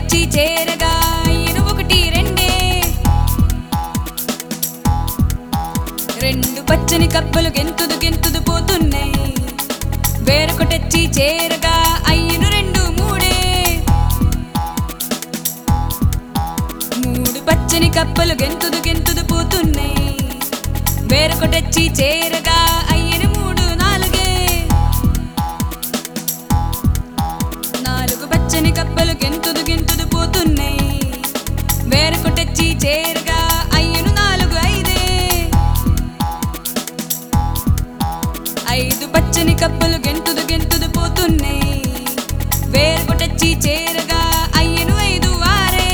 వేరొకటెచ్చి చేరగా అయ్యను ఒకటి రెండే రెండు పచ్చని కప్పలు గెంతుదు గెంతుదు పోతున్నాయి వేరొకటెచ్చి చేరగా అయ్యను రెండు మూడే మూడు పచ్చని కప్పలు గెంతుదు గెంతుదు పోతున్నాయి వేరొకటొచ్చి చేరగా అయ్యను మూడు నాలుగే నాలుగు పచ్చని కప్పలు గెంతుదు గెంతుదు పోతున్నాయి వేరొకటొచ్చి చేరగా అయ్యను నాలుగు ఐదే ఐదు పచ్చని కప్పలు గెంతుదు గెంతుదు పోతున్నాయి వేరొకటొచ్చి చేరగా అయ్యను ఐదు ఆరే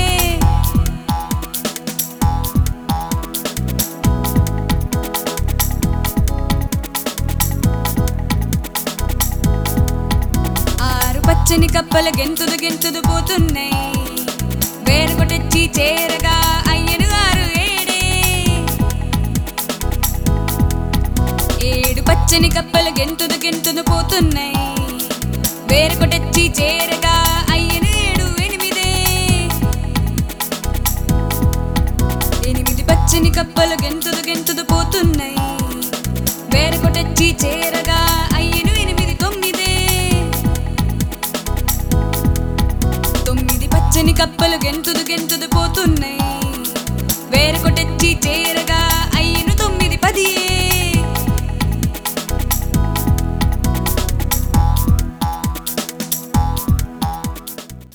ఆరు పచ్చని కప్పలు గెంతుదు గెంతుదు పోతున్నాయి వేరొకటొచ్చి చేరగా అయ్యను ఆరు ఏడే ఏడు పచ్చని కప్పలు గెంతుదు గెంతుదు పోతున్నాయి వేరొకటొచ్చి చేరగా అయ్యను ఏడు ఎనిమిదే ఎనిమిది పచ్చని కప్పలు గెంతుదు గెంతుదు పోతున్నాయి వేరొకటొచ్చి చేరగా అయ్యను ఎనిమిది తొమ్మిదే తొమ్మిది పచ్చని కప్పలు గెంతుదు గెంతుదు పోతున్నాయి వేరొకటొచ్చి చేరగా